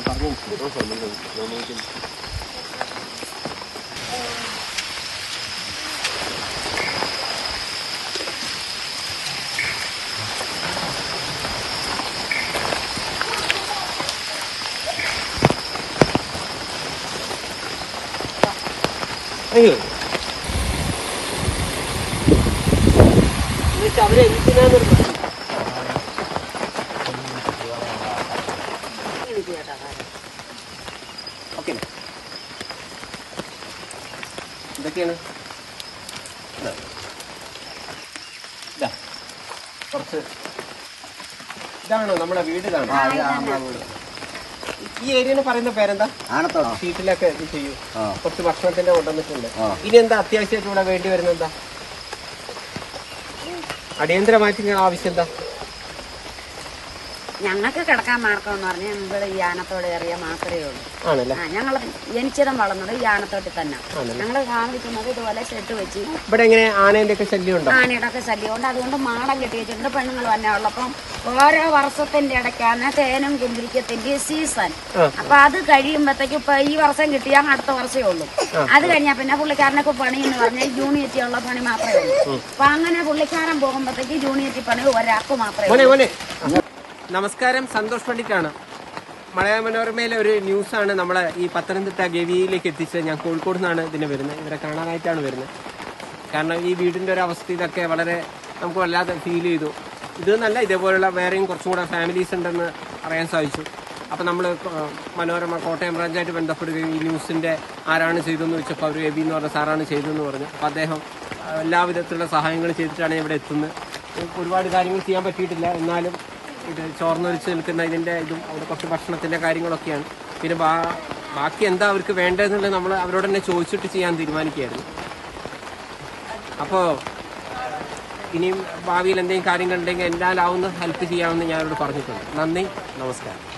അയ്യോ എന്നിട്ട് അവരെ എന്തിനാന്നൊരു പ്രശ്നം. ഓക്കേ അല്ലേ? എന്തൊക്കെയാണ് ഇതാ. ഇതാ. കുറച്ച് ഇതാണോ നമ്മുടെ വീട് ഇതാണോ ആ, ഇത് നമ്മളെ വീട്. ഈ ഏരിയന് പറയുന്ന പേരെന്താ ആനത്തോടോ ഷീറ്റിലൊക്കെ ഇത് ചെയ്യൂ ആ. കുറച്ച് ഭക്ഷണത്തിന്റെ കൊണ്ടുവന്നിട്ടുണ്ട് ആ. ഇനി എന്താ അത്യാവശ്യമായിട്ട് ഇവിടെ വേണ്ടി വരുന്നത് എന്താ അടിയന്തരമായിട്ട് ഇങ്ങനെ ആവശ്യം എന്താ ഞങ്ങൾക്ക് കിടക്കാൻ മാർക്കം എന്ന് പറഞ്ഞാൽ ഇവിടെ ഈ ആനത്തോട് ഏറിയ മാത്രമേ ഉള്ളൂ ആണല്ലേ ആ ഞങ്ങൾ ജനിച്ചതും വളർന്നത് ഈ ആനത്തോട്ടിൽ തന്നെ ആണല്ലേ? ഞങ്ങൾ താമസിക്കുന്നത് ഇതുപോലെ ഷെഡ് വെച്ച് ഇവിടെ എങ്ങനെ ആനേന്റെ ഒക്കെ ശല്യം ഉണ്ടോ ആനയുടെ ഒക്കെ ശല്യമുണ്ട് അതുകൊണ്ട് മാടം കെട്ടി വെച്ചിട്ടുണ്ട് പെണ്ണുങ്ങൾ തന്നെ ഉള്ളപ്പം ഓരോ വർഷത്തിന്റെ ഇടയ്ക്കാണ് തേനും കുന്തിരിക്കത്തിന്റെ സീസൺ ആ. അപ്പൊ അത് കഴിയുമ്പോഴത്തേക്ക് ഇപ്പൊ ഈ വർഷം കിട്ടിയാൽ അടുത്ത വർഷമേ ഉള്ളൂ അത് കഴിഞ്ഞാൽ പിന്നെ പുള്ളിക്കാരനൊക്കെ പണി എന്ന് പറഞ്ഞാൽ യൂണിറ്റി ഉള്ള പണി മാത്രമേ ഉള്ളൂ അപ്പൊ അങ്ങനെ പുള്ളിക്കാരൻ പോകുമ്പോഴത്തേക്ക് യൂണിറ്റി പണി ഒരാൾക്ക് മാത്രമേ മോനെ ഉള്ളൂ മോനെ നമസ്കാരം സന്തോഷ് പണ്ഡിറ്റാണ് മലയാള മനോരമയിലെ ഒരു ന്യൂസാണ് നമ്മളെ ഈ പത്തനംതിട്ട ഗവിയിലേക്ക് എത്തിച്ചത് ഞാൻ കോഴിക്കോട് നിന്നാണ് ഇതിന് വരുന്നത് ഇവരെ കാണാനായിട്ടാണ് വരുന്നത് കാരണം ഈ വീടിന്റെ ഒരു അവസ്ഥ ഇതൊക്കെ വളരെ നമുക്ക് വല്ലാതെ ഫീൽ ചെയ്തു ഇത് നല്ല ഇതേപോലുള്ള വേറെയും കുറച്ചും കൂടെ ഫാമിലീസ് ഉണ്ടെന്ന് അറിയാൻ സാധിച്ചു അപ്പം നമ്മൾ മനോരമ കോട്ടയം ബ്രാഞ്ചായിട്ട് ബന്ധപ്പെടുകയും ഈ ന്യൂസിൻ്റെ ആരാണ് ചെയ്തതെന്ന് വെച്ചപ്പോൾ അവർ എബി എന്ന് പറഞ്ഞ സാറാണ് ചെയ്തതെന്ന് പറഞ്ഞു അപ്പോൾ അദ്ദേഹം ആ, എല്ലാവിധത്തിലുള്ള സഹായങ്ങൾ ചെയ്തിട്ടാണ് ഇവിടെ എത്തുന്നത് നമുക്ക് ഒരുപാട് കാര്യങ്ങൾ ചെയ്യാൻ പറ്റിയിട്ടില്ല എന്നാലും ഇത് ചോർന്നൊലിച്ച് നിൽക്കുന്ന ഇതിൻ്റെ ഇതും അവിടെ കുറച്ച് ഭക്ഷണത്തിൻ്റെ കാര്യങ്ങളൊക്കെയാണ് പിന്നെ ബാ- ബാക്കി എന്താ അവർക്ക് വേണ്ടതെന്നുള്ളത് നമ്മൾ അവരോട് തന്നെ ചോദിച്ചിട്ട് ചെയ്യാൻ തീരുമാനിക്കുകയായിരുന്നു അപ്പോൾ ഇനിയും ഭാവിയിൽ എന്തെങ്കിലും കാര്യങ്ങളുണ്ടെങ്കിൽ എന്തായാലാവുന്ന ഹെൽപ്പ് ചെയ്യാമെന്ന് ഞാൻ അവരോട് പറഞ്ഞിട്ടുണ്ട് നന്ദി നമസ്കാരം